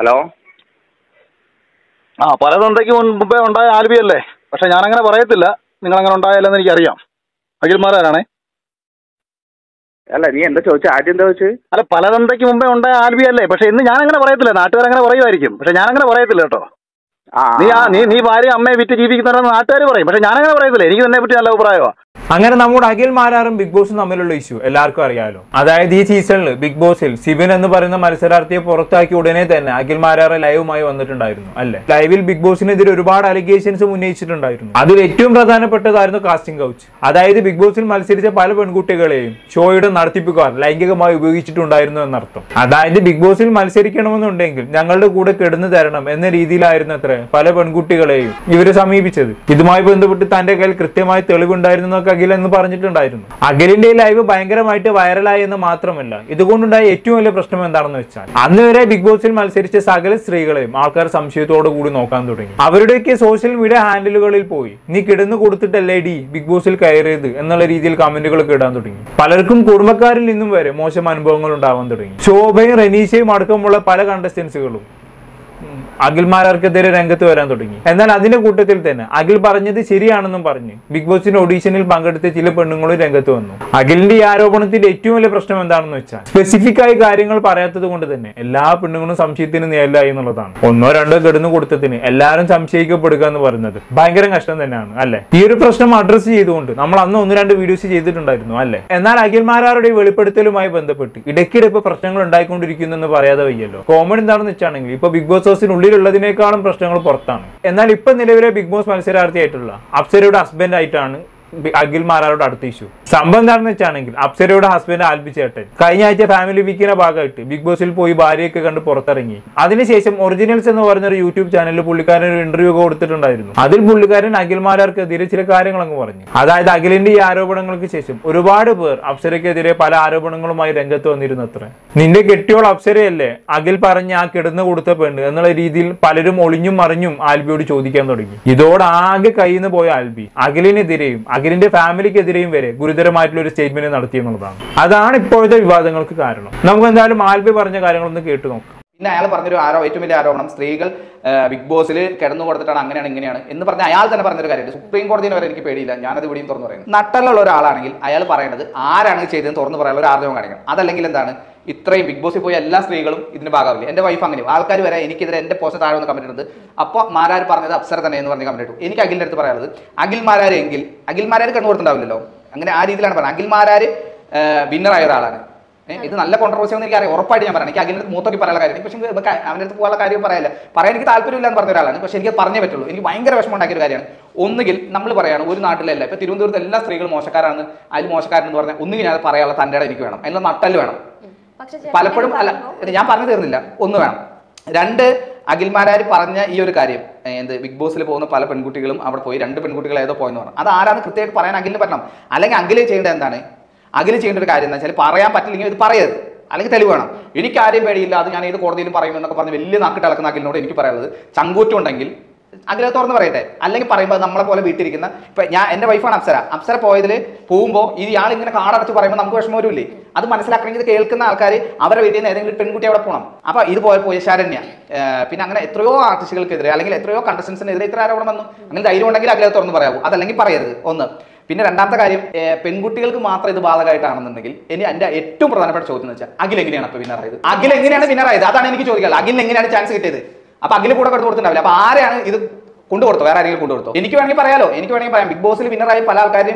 Hello ആ പല തന്തയ്ക്ക് മുമ്പേ ഉണ്ടായ ആൽബി അല്ലേ പക്ഷെ ഞാനങ്ങനെ പറയത്തില്ല നിങ്ങൾ അങ്ങനെ ഉണ്ടായാലെന്ന് എനിക്കറിയാം അഖിൽമാരാണേ അല്ല നീ എന്താ ചോദിച്ചു ആദ്യം എന്താ ചോദിച്ചു അല്ല പല തന്തയ്ക്ക് മുമ്പേ ഉണ്ടായ ആൽബി അല്ലേ പക്ഷെ ഇന്ന് ഞാനങ്ങനെ പറയത്തില്ല നാട്ടുകാരങ്ങനെ പറയുമായിരിക്കും പക്ഷെ ഞാനങ്ങനെ പറയത്തില്ല കേട്ടോ ആ നീ ആ നീ നീ ഭാര്യ അമ്മയെ വിറ്റ് ജീവിക്കുന്നവരെന്ന് നാട്ടുകാർ പറയും പക്ഷെ ഞാനങ്ങനെ പറയത്തില്ല എനിക്ക് തന്നെ പറ്റി നല്ല അഭിപ്രായമാണ് അങ്ങനെ നമ്മുടെ അഖിൽ മാരാറും ബിഗ് ബോസും തമ്മിലുള്ള ഇഷ്യൂ എല്ലാവർക്കും അറിയാലോ അതായത് ഈ സീസണിൽ ബിഗ് ബോസിൽ സിബിൻ എന്ന് പറയുന്ന മത്സരാർത്ഥിയെ പുറത്താക്കി ഉടനെ തന്നെ അഖിൽ മാരാറ് ലൈവുമായി വന്നിട്ടുണ്ടായിരുന്നു അല്ലെ ലൈവിൽ ബിഗ് ബോസിനെതിരെ ഒരുപാട് അലിഗേഷൻസ് ഉന്നയിച്ചിട്ടുണ്ടായിരുന്നു അതിൽ ഏറ്റവും പ്രധാനപ്പെട്ടതായിരുന്നു കാസ്റ്റിംഗ് കൗച്ച് അതായത് ബിഗ് ബോസിൽ മത്സരിച്ച പല പെൺകുട്ടികളെയും ഷോയുടെ നടത്തിപ്പുകാർ ലൈംഗികമായി ഉപയോഗിച്ചിട്ടുണ്ടായിരുന്നു എന്നർത്ഥം അതായത് ബിഗ് ബോസിൽ മത്സരിക്കണമെന്നുണ്ടെങ്കിൽ ഞങ്ങളുടെ കൂടെ കിടന്നു തരണം എന്ന രീതിയിലായിരുന്നു അത്ര പല പെൺകുട്ടികളെയും ഇവര് സമീപിച്ചത് ഇതുമായി ബന്ധപ്പെട്ട് തന്റെ കയ്യിൽ കൃത്യമായ തെളിവുണ്ടായിരുന്നു എന്നൊക്കെ അഖിൽ എന്ന് പറഞ്ഞിട്ടുണ്ടായിരുന്നു അഖിലിന്റെ ഈ ലൈവ് ഭയങ്കരമായിട്ട് വൈറലായി എന്ന് മാത്രമല്ല ഇതുകൊണ്ടുണ്ടായ ഏറ്റവും വലിയ പ്രശ്നം എന്താണെന്ന് വെച്ചാൽ അന്ന് വരെ ബിഗ് ബോസിൽ മത്സരിച്ച സകല സ്ത്രീകളെയും ആൾക്കാർ സംശയത്തോടു കൂടി നോക്കാൻ തുടങ്ങി അവരുടെയൊക്കെ സോഷ്യൽ മീഡിയ ഹാൻഡിലുകളിൽ പോയി നീ കിടന്നു കൊടുത്തിട്ടല്ലേ ഡി ബിഗ് ബോസിൽ കയറിയത് എന്നുള്ള രീതിയിൽ കമന്റുകളൊക്കെ ഇടാൻ തുടങ്ങി പലർക്കും കുടുംബക്കാരിൽ നിന്നും വരെ മോശം അനുഭവങ്ങൾ ഉണ്ടാവാൻ തുടങ്ങി ശോഭയും റനീഷയും അടക്കമുള്ള പല കണ്ടസ്റ്റൻസുകളും അഖിൽമാരാർക്കെതിരെ രംഗത്ത് വരാൻ തുടങ്ങി എന്നാൽ അതിന്റെ കൂട്ടത്തിൽ തന്നെ അഖിൽ പറഞ്ഞത് ശരിയാണെന്നും പറഞ്ഞ് ബിഗ് ബോസിന്റെ ഓഡീഷനിൽ പങ്കെടുത്ത ചില പെണ്ണുങ്ങളും രംഗത്ത് വന്നു അഖിലിന്റെ ഈ ആരോപണത്തിന്റെ ഏറ്റവും വലിയ പ്രശ്നം എന്താണെന്ന് വെച്ചാൽ സ്പെസിഫിക് ആയി കാര്യങ്ങൾ പറയാത്തത് കൊണ്ട് തന്നെ എല്ലാ പെണ്ണുങ്ങളും സംശയത്തിന് നേരിലായി എന്നുള്ളതാണ് ഒന്നോ രണ്ടോ കിടന്നു കൊടുത്തതിന് എല്ലാവരും സംശയിക്കപ്പെടുക എന്ന് പറയുന്നത് ഭയങ്കര കഷ്ടം തന്നെയാണ് അല്ലെ ഈ ഒരു പ്രശ്നം അഡ്രസ് ചെയ്തുകൊണ്ട് നമ്മൾ അന്ന് ഒന്ന് രണ്ട് വീഡിയോസ് ചെയ്തിട്ടുണ്ടായിരുന്നു അല്ലെ എന്നാൽ അഖിൽമാരാരുടെ ഈ വെളിപ്പെടുത്തലുമായി ബന്ധപ്പെട്ട് ഇടയ്ക്കിടെ ഇപ്പൊ പ്രശ്നങ്ങൾ ഉണ്ടായിക്കൊണ്ടിരിക്കുന്നു എന്ന് പറയാതെ വയ്യല്ലോ കോമൺ എന്താണെന്ന് വെച്ചാണെങ്കിൽ ഇപ്പൊ ബിഗ് ബോസ് ഹൗസിനുള്ളിലുള്ളതിനേക്കാളും പ്രശ്നങ്ങൾ പുറത്താണ് എന്നാൽ ഇപ്പൊ നിലവിലെ ബിഗ് ബോസ് മത്സരാർത്ഥിയായിട്ടുള്ള അപ്സരയുടെ ഹസ്ബൻഡ് ആയിട്ടാണ് ബി- അഖിൽ മാരാരോട് അടുത്ത ഇഷ്യൂ സംഭവം എന്താണെന്ന് വെച്ചാണെങ്കിൽ അപ്സരയുടെ ഹസ്ബൻഡ് ആൽബി ചേട്ടൻ കഴിഞ്ഞ ആഴ്ച ഫാമിലി വീക്കിന്റെ ഭാഗമായിട്ട് ബിഗ് ബോസിൽ പോയി ഭാര്യയൊക്കെ കണ്ട് പുറത്തിറങ്ങി അതിനുശേഷം ഒറിജിനൽസ് എന്ന് പറയുന്ന ഒരു യൂട്യൂബ് ചാനലിൽ പുള്ളിക്കാരൻ ഒരു ഇന്റർവ്യൂ ഒക്കെ കൊടുത്തിട്ടുണ്ടായിരുന്നു അതിൽ പുള്ളിക്കാരൻ അഖിൽ മാരാർക്കെതിരെ ചില കാര്യങ്ങൾ അങ്ങ് പറഞ്ഞു അതായത് അഖിലിന്റെ ഈ ആരോപണങ്ങൾക്ക് ശേഷം ഒരുപാട് പേർ അപ്സരയ്ക്കെതിരെ പല ആരോപണങ്ങളുമായി രംഗത്ത് വന്നിരുന്നു അത്ര നിന്റെ കെട്ടിയോൾ അപ്സരയല്ലേ അഖിൽ പറഞ്ഞ ആ കിടന്നു കൊടുത്ത പെണ്ണ് എന്നുള്ള രീതിയിൽ പലരും ഒളിഞ്ഞും മറിഞ്ഞും ആൽബിയോട് ചോദിക്കാൻ തുടങ്ങി ഇതോടെ ആകെ കയ്യിൽ നിന്ന് പോയ ആൽബി അഖിലിനെതിരെയും അഖിലിന്റെ ഫാമിലിക്കെതിരെയും വരെ ഗുരുതരമായിട്ടുള്ള ഒരു സ്റ്റേറ്റ്മെന്റ് നടത്തി എന്നുള്ളതാണ് അതാണ് ഇപ്പോഴത്തെ വിവാദങ്ങൾക്ക് കാരണം നമുക്ക് എന്തായാലും ആൽബി പറഞ്ഞ കാര്യങ്ങളൊന്ന് കേട്ടു നോക്കാം പിന്നെ അയാൾ പറഞ്ഞൊരു ആരോ ഏറ്റവും വലിയ ആരോപണം സ്ത്രീകൾ ആ, ബിഗ് ബോസിൽ കിടന്നു കൊടുത്തിട്ടാണ് അങ്ങനെയാണ് ഇങ്ങനെയാണ് എന്ന് പറഞ്ഞ അയാൾ തന്നെ പറഞ്ഞൊരു കാര്യമുണ്ട് സുപ്രീം കോടതിയിൽ വരെ എനിക്ക് പേടിയില്ല ഞാനത് ഇവിടെയും തുറന്നു പറയുന്നത് നട്ടലുള്ള ഒരാളാണെങ്കിൽ അയാൾ പറയേണ്ടത് ആരാണ് ഇത് ചെയ്തതെന്ന് തുറന്നു പറയാനുള്ള ഒരു ആർജവം കാണിക്കണം അതല്ലെങ്കിൽ എന്താണ് ഇത്രയും ബിഗ് ബോസിൽ പോയ എല്ലാ സ്ത്രീകളും ഇതിന് ഭാഗമാവില്ല എൻ്റെ വൈഫ് അങ്ങനെ ആൾക്കാർ വരെ എനിക്കെതിരെ എൻ്റെ പോസ്റ്റ് താഴെ ഒന്ന് കമന്റ് ഇടുന്നത് അപ്പോൾ മാരാർ പറഞ്ഞത് അപ്സര തന്നെ എന്ന് പറഞ്ഞ് കമന്റ് ഇട്ടു എനിക്ക് അഖിലിൻ്റെ അടുത്ത് പറയാനുള്ളത് അഖിൽ മാരാർ എങ്കിൽ അഖിൽ മാരാർ കണ്ണു കൊടുത്തിട്ടുണ്ടാവില്ലല്ലോ അങ്ങനെ ആ രീതിയിലാണ് പറയുന്നത് അഖിൽ മാരാർ വിന്നറായ ഒരാളാണ് ഏ, ഇത് നല്ല കോൺട്രവേഴ്സി ഒന്നും എനിക്ക് അറിയാം ഉറപ്പായിട്ട് ഞാൻ പറയാം എനിക്ക് അഖിലിന്റെ മൂത്തൊക്കെ പറയാനുള്ള കാര്യം പക്ഷേ ഇവർക്ക് അവൻ്റെ അടുത്ത് പോകാനുള്ള കാര്യം പറയില്ല പറയാൻ എനിക്ക് താല്പര്യമില്ല എന്ന് പറഞ്ഞ ഒരാളാണ് പക്ഷേ എനിക്ക് പറഞ്ഞേ പറ്റുള്ളൂ എനിക്ക് ഭയങ്കര വിഷമം ഉണ്ടാക്കിയ ഒരു കാര്യമാണ് ഒന്നുകിൽ നമ്മൾ പറയാണ് ഒരു നാട്ടിലല്ല ഇപ്പൊ തിരുവനന്തപുരത്ത് എല്ലാ സ്ത്രീകളും മോശക്കാരാണ് അതിൽ മോശക്കാരെന്ന് പറഞ്ഞാൽ ഒന്നുകിൽ ഞാൻ പറയാനുള്ള തൻ്റെ ഇടം എനിക്ക് വേണം അതിനുള്ള നട്ടല് വേണം പക്ഷെ ചേട്ടൻ പലപ്പോഴും അല്ല പറയുമ്പോൾ ഇത് ഞാൻ പറഞ്ഞു തീർന്നില്ല ഒന്ന് വേണം രണ്ട് അഖിൽമാരാര് പറഞ്ഞ ഈ ഒരു കാര്യം ഏ, എന്ത് ബിഗ് ബോസിൽ പോകുന്ന പല പെൺകുട്ടികളും അവിടെ പോയി രണ്ട് പെൺകുട്ടികൾ ഏതോ പോയെന്ന് പറഞ്ഞു അത് ആരാന്ന് കൃത്യമായിട്ട് പറയാൻ അഖിലിന് പറ്റണം അല്ലെങ്കിൽ അഖില് ചെയ്യേണ്ടത് എന്താണ് അഖില് ചെയ്യേണ്ട ഒരു കാര്യം എന്താ വെച്ചാൽ പറയാൻ പറ്റില്ലെങ്കിൽ ഇത് പറയരുത് അല്ലെങ്കിൽ തെളിവ് വേണം എനിക്ക് ആരെയും പേടിയില്ല അത് ഞാൻ ഏത് കോടതിയിലും പറയുമെന്നൊക്കെ പറഞ്ഞ് വലിയ നാക്കിട്ട് ഇളക്കുന്ന അഖിലിനോട് എനിക്ക് പറയാനുള്ളത് ചങ്കൂറ്റുണ്ടെങ്കിൽ അഖിലെ തുറന്ന് പറയട്ടെ അല്ലെങ്കിൽ പറയുമ്പോൾ നമ്മളെ പോലെ വീട്ടിലിരിക്കുന്ന ഇപ്പൊ ഞാൻ എന്റെ വൈഫാണ് അപ്സര അപ്സര പോയതിൽ പോകുമ്പോൾ ഈ ആൾ ഇങ്ങനെ കാടടച്ച് പറയുമ്പോൾ നമുക്ക് വിഷമം വരില്ലേ അത് മനസ്സിലാക്കണമെങ്കിൽ ഇത് കേൾക്കുന്ന ആൾക്കാർ അവരെ വീട്ടിൽ നിന്ന് ഏതെങ്കിലും പെൺകുട്ടി അവിടെ പോകണം അപ്പൊ ഇത് പോയ പോയ ശരണ്യ ഏർ പിന്നെ അങ്ങനെ എത്രയോ ആർട്ടിസ്റ്റുകൾക്കെതിരെ അല്ലെങ്കിൽ എത്രയോ കണ്ടസ്റ്റൻസിനെതിരെ ഇത്ര ആരോപണം വന്നു അങ്ങനെ ധൈര്യം ഉണ്ടെങ്കിൽ അഖിലെ തുറന്ന് പറയാവൂ അതല്ലെങ്കിൽ പറയരുത് ഒന്ന് പിന്നെ രണ്ടാമത്തെ കാര്യം ഏർ പെൺകുട്ടികൾക്ക് മാത്രം ഇത് ബാധകമായിട്ടാണെന്നുണ്ടെങ്കിൽ ഇനി എന്റെ ഏറ്റവും പ്രധാനപ്പെട്ട ചോദ്യം എന്ന് വെച്ചാൽ അഖിൽ എങ്ങനെയാണ് അപ്പൊ വിന്നറായത് അഖിൽ എങ്ങനെയാണ് വിന്നറായത് അതാണ് എനിക്ക് ചോദിക്കാനുള്ളത് അഖിലിന് എങ്ങനെയാണ് ചാൻസ് കിട്ടിയത് അപ്പൊ അഖിൽ കൂടെ കൊടുത്തു കൊടുത്തിട്ടുണ്ടാവില്ല അപ്പൊ ആരെയാണ് ഇത് കൊണ്ടുകൊടുത്തോ വേറെ ആരെങ്കിലും കൊണ്ടുകൊടുത്തോ എനിക്ക് വേണമെങ്കിൽ പറയാലോ എനിക്ക് വേണമെങ്കിൽ പറയാം ബിഗ് ബോസിൽ വിന്നറായ പല ആൾക്കാരും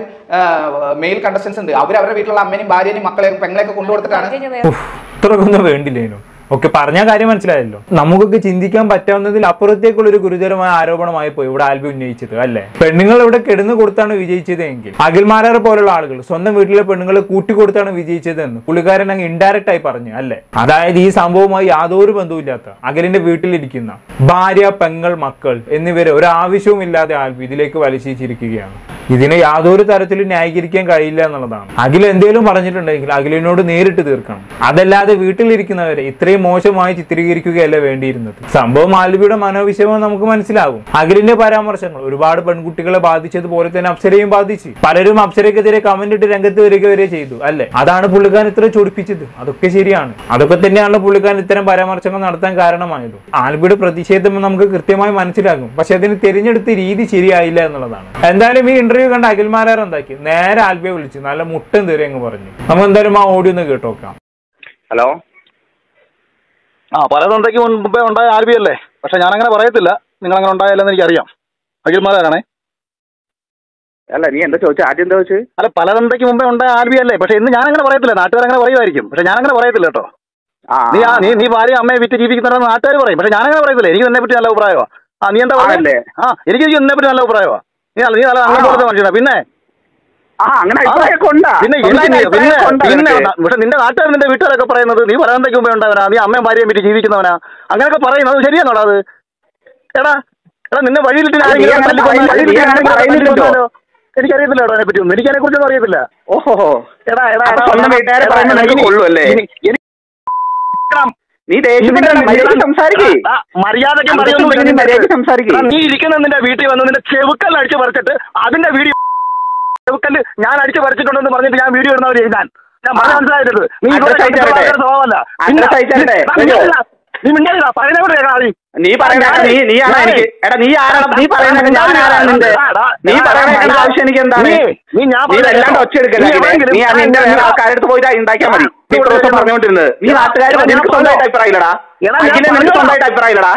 മെയിൽ കണ്ടസ്റ്റൻസ് ഉണ്ട് അവർ അവരുടെ വീട്ടിലുള്ള അമ്മേനും ഭാര്യനെയും മക്കളെയും പെങ്ങളെയൊക്കെ കൊണ്ടുകൊടുത്തിട്ടാണ് കഴിഞ്ഞ വേറെ ഉഫ്, ഇത്രക്കൊന്നും വേണ്ടില്ലേനു ഒക്കെ പറഞ്ഞ കാര്യം മനസ്സിലായല്ലോ നമുക്കൊക്കെ ചിന്തിക്കാൻ പറ്റാവുന്നതിൽ അപ്പുറത്തേക്കുള്ള ഒരു ഗുരുതരമായ ആരോപണമായി പോയി ഇവിടെ ആൽബി ഉന്നയിച്ചത് അല്ലേ പെണ്ണുങ്ങൾ ഇവിടെ കിടന്നു കൊടുത്താണ് വിജയിച്ചത് എങ്കിൽ അഖിൽമാരാർ പോലുള്ള ആളുകൾ സ്വന്തം വീട്ടിലെ പെണ്ണുങ്ങളെ കൂട്ടിക്കൊടുത്താണ് വിജയിച്ചത് എന്ന് പുള്ളിക്കാരൻ അങ്ങ് ഇൻഡയറക്റ്റ് ആയി പറഞ്ഞു അല്ലേ അതായത് ഈ സംഭവവുമായി യാതൊരു ബന്ധവുമില്ലാത്ത അഖിലിന്റെ വീട്ടിലിരിക്കുന്ന ഭാര്യ പെങ്ങൾ മക്കൾ എന്നിവരെ ഒരു ആവശ്യവും ഇല്ലാതെ ആൽബി ഇതിലേക്ക് വലിച്ചിരിക്കുകയാണ് ഇതിനെ യാതൊരു തരത്തിലും ന്യായീകരിക്കാൻ കഴിയില്ല എന്നുള്ളതാണ് അഖിൽ എന്തെങ്കിലും പറഞ്ഞിട്ടുണ്ടെങ്കിൽ അഖിലിനോട് നേരിട്ട് തീർക്കണം അതല്ലാതെ വീട്ടിലിരിക്കുന്നവരെ ഇത്രയും മോശമായി ചിത്രീകരിക്കുകയല്ല വേണ്ടിയിരുന്നത് സംഭവം ആൽബിയുടെ മനോവിഷമം നമുക്ക് മനസ്സിലാകും അഖിലിന്റെ പരാമർശങ്ങൾ ഒരുപാട് പെൺകുട്ടികളെ ബാധിച്ചതുപോലെ തന്നെ അപ്സരയും ബാധിച്ചു പലരും അപ്സരയ്ക്കെതിരെ കമന്റ് ഇട്ട് രംഗത്ത് വരിക വരെ ചെയ്തു അല്ലെ അതാണ് പുള്ളിക്കാരൻ ഇത്ര ചൊടിപ്പിച്ചത് അതൊക്കെ ശരിയാണ് അതൊക്കെ തന്നെയാണ് പുള്ളിക്കാരൻ ഇത്തരം പരാമർശങ്ങൾ നടത്താൻ കാരണമായത് ആൽബിയുടെ പ്രതിഷേധം നമുക്ക് കൃത്യമായി മനസ്സിലാകും പക്ഷെ അതിന് തിരഞ്ഞെടുത്ത രീതി ശരിയായില്ല എന്നുള്ളതാണ് എന്തായാലും ഈ ഇന്റർവ്യൂ കണ്ട അഖിൽമാരാർ എന്താക്കി നേരെ ആൽബിയെ വിളിച്ചു നല്ല മുട്ടൻ തെറി അങ്ങ് പറഞ്ഞു നമുക്ക് എന്തായാലും ആ ഓഡിയോ ഒന്ന് കേട്ടോക്കാം ഹലോ ആ പല തന്തയ്ക്ക് മുൻപേ ഉണ്ടായ ആൽബി അല്ലേ പക്ഷെ ഞാൻ അങ്ങനെ പറയത്തില്ല നിങ്ങൾ അങ്ങനെ ഉണ്ടായല്ലെന്ന് എനിക്കറിയാം അഖിൽമാരാണേ അല്ല നീ എന്താ ചോദിച്ചത് ആദ്യം എന്താ ചോദിച്ചത് അല്ല പല തന്തയ്ക്ക് മുമ്പേ ഉണ്ടായ ആൽബി അല്ലേ പക്ഷെ ഇന്ന് ഞാൻ അങ്ങനെ പറയത്തില്ല നാട്ടുകാർ അങ്ങനെ പറയുമായിരിക്കും പക്ഷെ ഞാൻ അങ്ങനെ പറയത്തില്ല കേട്ടോ ആ നീ ആ നീ നീ ഭാര്യ അമ്മയെ വിറ്റ് ജീവിക്കുന്നവരെന്ന് നാട്ടുകാർ പറയും പക്ഷെ ഞാൻ അങ്ങനെ പറയത്തില്ല എനിക്ക് നിന്നെ പറ്റി നല്ല അഭിപ്രായമാണ് ആ നീ എന്താ ആണല്ലേ? പറയുന്നത് ആ എനിക്ക് നിന്നെ പറ്റി നല്ല അഭിപ്രായമാണ് നീ നല്ല- നീ നല്ല അങ്ങനെ ആണോ? പോലത്തെ മനുഷ്യനാ പിന്നെ ആ അങ്ങനെ ആ, അഭിപ്രായമൊക്കെ ഉണ്ടാ പിന്നെ സ്വന്തമായിട്ട് എനിക്ക് നീ- പിന്നെ അഭിപ്രായമൊക്കെ ഉണ്ടാ പിന്നെ നിനക്ക്? ഉണ്ടാ. പക്ഷെ നിന്റെ നാട്ടുകാർ നിന്റെ വീട്ടുകാരൊക്കെ പറയുന്നത് നീ പലതന്തയ്ക്ക് മുമ്പേ ഉണ്ടാവനാ നീ അമ്മയും ഭാര്യയും പറ്റി ജീവിക്കുന്നവനാ അങ്ങനെയൊക്കെ പറയുന്നത് ശരിയാണോടാ അത് എടാ എടാ നിന്നെ വഴിയിലിട്ട് അത് നീ ആരെങ്കിലും അങ്ങനെ തല്ലിക്കൊന്നാ- പറയുന്നില്ല, വഴിയിലിട്ട് നീ അങ്ങനെ ആരെങ്കിലും പറയുന്നില്ലല്ലോ. തല്ലിക്കൊന്നാലോ? എനിക്കറിയത്തില്ല കേട്ടോ അതിനെ പറ്റി ഒന്നും എനിക്കതിനെ കുറിച്ചൊന്നും അറിയത്തില്ല ഓഹോ എടാ എടാ അപ്പൊ എടാ, സ്വന്തം എടാ, വീട്ടുകാരെ എടാ, പറയുന്നത് എടാ, നിനക്ക് ഇനി- കൊള്ളും അല്ലേ? ഇനി- ഇനി- നീ ദേഷ്യപ്പെടാൻ മര്യാദയ്ക്ക് സംസാരിക്കേ ആ, മര്യാദയ്ക്ക് അന്തസ്സും മര്യാദ ഉണ്ടെങ്കിൽ നീ മര്യാദയ്ക്ക് സംസാരിക്ക്. നീ ഇരിക്കുന്ന നിന്റെ വീട്ടിൽ വന്ന് നിന്റെ ചെവുക്കല്ല് അടിച്ച് പറിച്ചിട്ട് അതിന്റെ വീഡിയോ ചെവുക്കല്ല് ഞാൻ അടിച്ച് പറിച്ചിട്ടുണ്ടെന്ന് പറഞ്ഞിട്ട് ഞാൻ വീഡിയോ ഇടുന്നവർ എഴുതാൻ ഞാൻ പറഞ്ഞ മനസ്സിലായത് നീ ഇവിടെ അഡ്രസ് അയച്ചു തരട്ടെ? സ്വഭാവമല്ല അഡ്രസ് അയച്ചു തരട്ടെ? നീ മിണ്ടാതില്ല പറയുന്നവർ കേൾക്കാതി നീ പറയണ നീ നീയാണ് എനിക്ക് എടാ നീ ആരാണ് നീ പറയുന്നത് ഞാൻ ആരാണ് നിന്റെ നീ പറയണ അതിന്റെ ആവശ്യം എനിക്ക് എന്താണ് നീ ഞാൻ നീ വല്ലാണ്ട് ഒച്ച എടുക്കല്ലേ നീ ആ നിന്റെ വേറെ ആൾക്കാരെടുത്ത് പോയിട്ട് ഉണ്ടാക്കിയാൽ മതി ഇത്ര ദിവസം പറഞ്ഞുകൊണ്ടിരുന്നത് നീ നാട്ടുകാർ നിനക്ക് സ്വന്തമായിട്ട് അഭിപ്രായം ഇല്ലടാ അഖിലെ നിനക്ക് സ്വന്തമായിട്ട് അഭിപ്രായം ഇല്ലടാ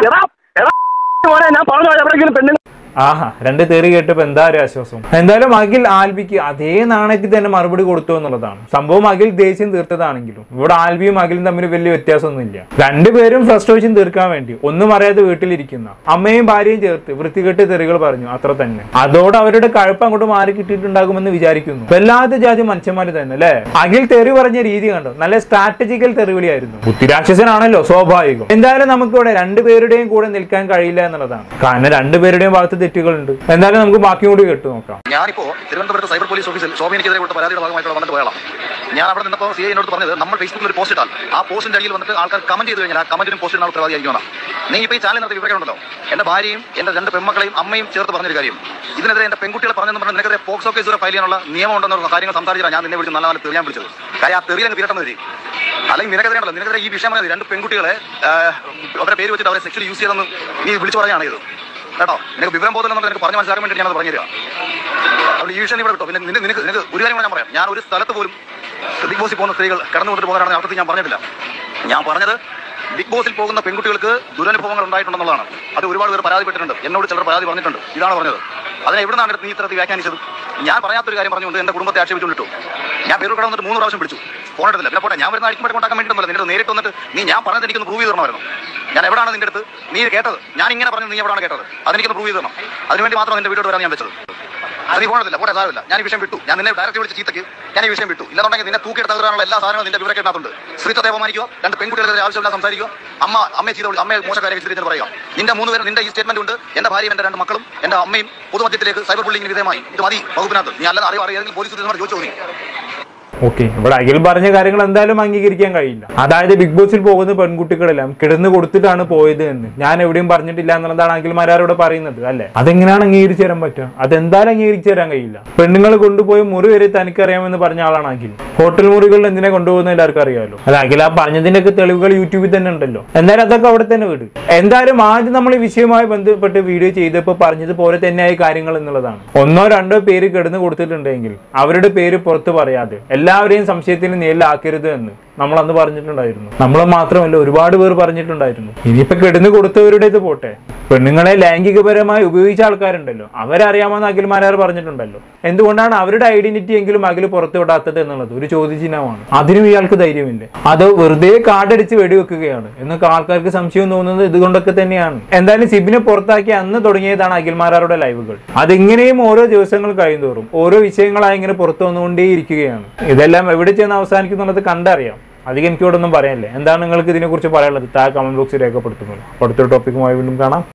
ഞാൻ പറഞ്ഞു എവിടെയെങ്കിലും പെണ്ണിന് ആഹാ രണ്ട് തെറി കേട്ടപ്പോ എന്താ ഒരു ആശ്വാസം എന്തായാലും അഖിൽ ആൽബിക്ക് അതേ നാണയത്തിൽ തന്നെ മറുപടി കൊടുത്തു എന്നുള്ളതാണ് സംഭവം അഖിൽ ദേഷ്യം തീർത്തതാണെങ്കിലും ഇവിടെ ആൽബിയും അഖിലും തമ്മിൽ വലിയ വ്യത്യാസമൊന്നുമില്ല രണ്ടുപേരും ഫ്രസ്ട്രേഷൻ തീർക്കാൻ വേണ്ടി ഒന്നും അറിയാതെ വീട്ടിലിരിക്കുന്ന അമ്മയും ഭാര്യയും ചേർത്ത് വൃത്തികെട്ട് തെറികൾ പറഞ്ഞു അത്ര തന്നെ അതോടെ അവരുടെ കഴപ്പ് അങ്ങോട്ട് മാറി കിട്ടിയിട്ടുണ്ടാകുമെന്ന് വിചാരിക്കുന്നു വല്ലാത്ത ജാതി മനുഷ്യന്മാര് തന്നെ അല്ലേ അഖിൽ തെറി പറഞ്ഞ രീതി കണ്ടോ നല്ല സ്ട്രാറ്റജിക്കൽ തെറിവിളിയായിരുന്നു ബുദ്ധിരാക്ഷസനാണല്ലോ സ്വാഭാവികം എന്തായാലും നമുക്കിവിടെ രണ്ടുപേരുടെയും കൂടെ നിൽക്കാൻ കഴിയില്ല എന്നുള്ളതാണ് കാരണം രണ്ടുപേരുടെയും ഭാഗത്ത് തെറ്റുകളുണ്ട് എന്തായാലും നമുക്ക് ബാക്കി കൂടി കേട്ടു നോക്കാം ഞാനിപ്പോ തിരുവനന്തപുരത്ത് സൈബർ പോലീസ് ഓഫീസിൽ ശോഭനയ്ക്കെതിരെ കൊടുത്ത പരാതിയുടെ ഭാഗമായിട്ടുള്ള വന്നിട്ട് പോയാളാം ഞാൻ അവിടെ നിന്നപ്പോൾ സി എന്നോട് പറഞ്ഞത് നമ്മൾ ഫേസ്ബുക്കിൽ ഒരു പോസ്റ്റ് ഇട്ടാൽ ആ പോസ്റ്റിന്റെ അടിയിൽ വന്നിട്ട് ആൾക്കാർ കമന്റ് ചെയ്ത് കഴിഞ്ഞാൽ ആ കമന്റിനും പോസ്റ്റിനും ആൾ ഉത്തരവാദിയായിരിക്കണം നീ ഇപ്പോൾ ഈ ചാനൽ നടത്തിയ വിവരം ഉണ്ടല്ലോ എന്റെ ഭാര്യയും എന്റെ രണ്ട് പെൺമക്കളെയും അമ്മയും ചേർത്ത് പറഞ്ഞൊരു കാര്യം ഇതിനെതിരെ എന്റെ പെൺകുട്ടികളെ പറഞ്ഞെന്ന് പറഞ്ഞാൽ നിനക്കെതിരെ പോക്സോ കേസ് വരെ ഫയൽ ചെയ്യാനുള്ള നിയമം ഉണ്ടെന്ന കാര്യങ്ങൾ സംസാരിച്ചാൽ ഞാൻ നിന്നെ വിളിച്ച് നല്ല നല്ല തെറിയാൻ വിളിച്ചത് കാര്യം ആ തെറിയിൽ അങ്ങ് തീരട്ടെന്ന് വരും അല്ലെങ്കിൽ നിനക്കെതിരെ ഉണ്ടല്ലോ നിനക്കെതിരെ ഈ വിഷയം പറഞ്ഞത് രണ്ട് പെൺകുട്ടികളെ ആ, അവരുടെ പേര് വെച്ചിട്ട് അവരെ സെക്ഷൽ യൂസ് ചെയ്തെന്ന് നീ വിളിച്ചു പറയുകയാണ് ഇത് കേട്ടോ നിനക്ക് വിവരം ബോധമില്ലെന്നുണ്ട് എനിക്ക് പറഞ്ഞ് മനസ്സിലാക്കാൻ വേണ്ടി ഞാനത് പറഞ്ഞു തരിക അവിടെ ഈ വിഷയം ഇവിടെ വിട്ടോ പിന്നെ നിനക്ക് നിനക്ക് നിനക്ക് ഒരു കാര്യം കൂടെ ഞാൻ പറയാം ഞാൻ ഒരു സ്ഥലത്ത് പോലും ബിഗ് ബോസിൽ പോകുന്ന സ്ത്രീകൾ കടന്നു വന്നിട്ട് പോകാനാണ് അർത്ഥത്തിൽ ഞാൻ പറഞ്ഞിട്ടില്ല ഞാൻ പറഞ്ഞത് ബിഗ് ബോസിൽ പോകുന്ന പെൺകുട്ടികൾക്ക് ദുരനുഭവങ്ങൾ ഉണ്ടായിട്ടുണ്ടെന്നുള്ളതാണ് അത് ഒരുപാട് പേർ പരാതിപ്പെട്ടിട്ടുണ്ട് എന്നോട് ചിലർ പരാതി പറഞ്ഞിട്ടുണ്ട് ഇതാണ് പറഞ്ഞത് അതിനെ എവിടെ നിന്നാണ് നീ ഇത്തരത്തിൽ വ്യാഖ്യാനിച്ചത് ഞാൻ പറയാത്തൊരു കാര്യം പറഞ്ഞുകൊണ്ട് എന്റെ കുടുംബത്തെ ആക്ഷേപിച്ചുകൊണ്ടിട്ടു ഞാൻ പേര് കട വന്നിട്ട് മൂന്ന് പ്രാവശ്യം വിളിച്ചു ഫോൺ എടുത്തില്ല പിന്നെ പോട്ടെ ഞാൻ വരുന്ന അടിക്കുമ്പോൾ കൊണ്ടാക്കാൻ വേണ്ടിയിട്ടൊന്നുമല്ല നിന്റെ അടുത്ത് നേരിട്ട് വന്നിട്ട് നീ ഞാൻ പറഞ്ഞത് എനിക്കൊന്ന് പ്രൂവ് ചെയ്ത് തരണമായിരുന്നു ഞാൻ എവിടെയാണ് നിന്റെ അടുത്ത് നീ ഇത് കേട്ടത് ഞാൻ ഇങ്ങനെ പറഞ്ഞു നീ എവിടെയാണ് കേട്ടത് അതെനിക്കൊന്ന് പ്രൂവ് ചെയ്ത് തരണം അതിനുവേണ്ടി മാത്രം നിന്റെ വീട്ടിൽ വരാൻ ഞാൻ വെച്ചത് അത് നീ പോകണത്തില്ല പോട്ടെ സാരമില്ല ഞാൻ ഈ വിഷയം വിട്ടു ഞാൻ നിന്നെ ഡയറക്റ്റ് വിളിച്ച് ചീത്തക്ക് ഞാൻ ഈ വിഷയം വിട്ടു ഇല്ലാന്നുണ്ടെങ്കിൽ നിന്നെ തൂക്കിയെടുത്ത് തകരാനുള്ള എല്ലാ സാധനവും നിന്റെ വിവരക്കേണ്ടതുണ്ട് സ്ത്രീത്വത്തെ അപമാനിക്കുക രണ്ട് പെൺകുട്ടികളെ ആവശ്യമില്ല സംസാരിക്കുക അമ്മ അമ്മയെ ചെയ്ത അമ്മയെ മോശക്കാരെ വിസ്തരിച്ച് പറയുക നിന്റെ മൂന്ന് പേര് നിന്റെ ഈ സ്റ്റേറ്റ്മെന്റ് ഉണ്ട് എന്റെ ഭാര്യയും എന്റെ രണ്ട് മക്കളും എന്റെ അമ്മയും പൊതുമധ്യത്തിലേക്ക് സൈബർ ബുള്ളിങ്ങിന് വിധേയമായി ഇത് മതി വകുപ്പിനകത്ത് നീ അല്ലാതെ അറിയാം അറിയാമെങ്കിൽ പോലീസ് ഉദ്യോഗസ്ഥന്മാർ ചോദിച്ചോ നീ ഓക്കെ ഇവിടെ അഖിൽ പറഞ്ഞ കാര്യങ്ങൾ എന്തായാലും അംഗീകരിക്കാൻ കഴിയില്ല അതായത് ബിഗ് ബോസിൽ പോകുന്ന പെൺകുട്ടികളെല്ലാം കിടന്നു കൊടുത്തിട്ടാണ് പോയത് എന്ന് ഞാൻ എവിടെയും പറഞ്ഞിട്ടില്ല എന്നുള്ളതാണ് അഖിൽമാരോട് പറയുന്നത് അല്ലെ അതെങ്ങനെയാണ് അംഗീകരിച്ചു തരാൻ പറ്റുക അതെന്തായാലും അംഗീകരിച്ചു തരാൻ കഴിയില്ല പെണ്ണുങ്ങൾ കൊണ്ടുപോയി മുറി വരെ തനിക്കറിയാമെന്ന് പറഞ്ഞ ആളാണ് അഖിൽ ഹോട്ടൽ മുറികളിൽ എന്തിനാ കൊണ്ടുപോകുന്ന എല്ലാവർക്കും അറിയാമല്ലോ അത് അഖിൽ ആ പറഞ്ഞതിന്റെ ഒക്കെ തെളിവുകൾ യൂട്യൂബിൽ തന്നെ ഉണ്ടല്ലോ എന്തായാലും അതൊക്കെ അവിടെ തന്നെ വിട് എന്തായാലും ആദ്യം നമ്മൾ ഈ വിഷയവുമായി ബന്ധപ്പെട്ട് വീഡിയോ ചെയ്തപ്പോൾ പറഞ്ഞതുപോലെ തന്നെയായി കാര്യങ്ങൾ എന്നുള്ളതാണ് ഒന്നോ രണ്ടോ പേര് കിടന്നു കൊടുത്തിട്ടുണ്ടെങ്കിൽ അവരുടെ പേര് പുറത്ത് പറയാതെ എല്ലാവരെയും സംശയത്തിന് നേരിലാക്കരുത് എന്ന് നമ്മൾ അന്ന് പറഞ്ഞിട്ടുണ്ടായിരുന്നു നമ്മൾ മാത്രമല്ല ഒരുപാട് പേർ പറഞ്ഞിട്ടുണ്ടായിരുന്നു ഇനിയിപ്പോ കിടന്നു കൊടുത്തവരുടേത് പോട്ടെ പെണ്ണുങ്ങളെ ലൈംഗികപരമായി ഉപയോഗിച്ച ആൾക്കാരുണ്ടല്ലോ അവരറിയാമെന്ന് അഖിൽമാരാർ പറഞ്ഞിട്ടുണ്ടല്ലോ എന്തുകൊണ്ടാണ് അവരുടെ ഐഡന്റിറ്റി എങ്കിലും അഖിൽ പുറത്തു വിടാത്തത് എന്നുള്ളത് ഒരു ചോദ്യചിഹ്നമാണ് അതിനും ഇയാൾക്ക് ധൈര്യമില്ല അത് വെറുതെ കാർഡടിച്ച് വെടിവെക്കുകയാണ് എന്നൊക്കെ ആൾക്കാർക്ക് സംശയം തോന്നുന്നത് ഇതുകൊണ്ടൊക്കെ തന്നെയാണ് എന്തായാലും സിബിനെ പുറത്താക്കി അന്ന് തുടങ്ങിയതാണ് അഖിൽമാരാരുടെ ലൈവുകൾ അതിങ്ങനെയും ഓരോ ദിവസങ്ങൾ കഴിയുന്തോറും ഓരോ വിഷയങ്ങളായി ഇങ്ങനെ പുറത്തു വന്നുകൊണ്ടേയിരിക്കുകയാണ് ഇതെല്ലാം എവിടെ ചെന്ന് അവസാനിക്കുന്നുള്ളത് കണ്ടറിയാം അധികം എനിക്കിവിടെ ഒന്നും പറയാനില്ല എന്താണ് നിങ്ങൾക്ക് ഇതിനെക്കുറിച്ച് പറയാനുള്ളത് താഴെ കമന്റ് ബോക്സിൽ രേഖപ്പെടുത്തുന്നത് അടുത്തൊരു ടോപ്പിക്കുമായി വീണ്ടും കാണാം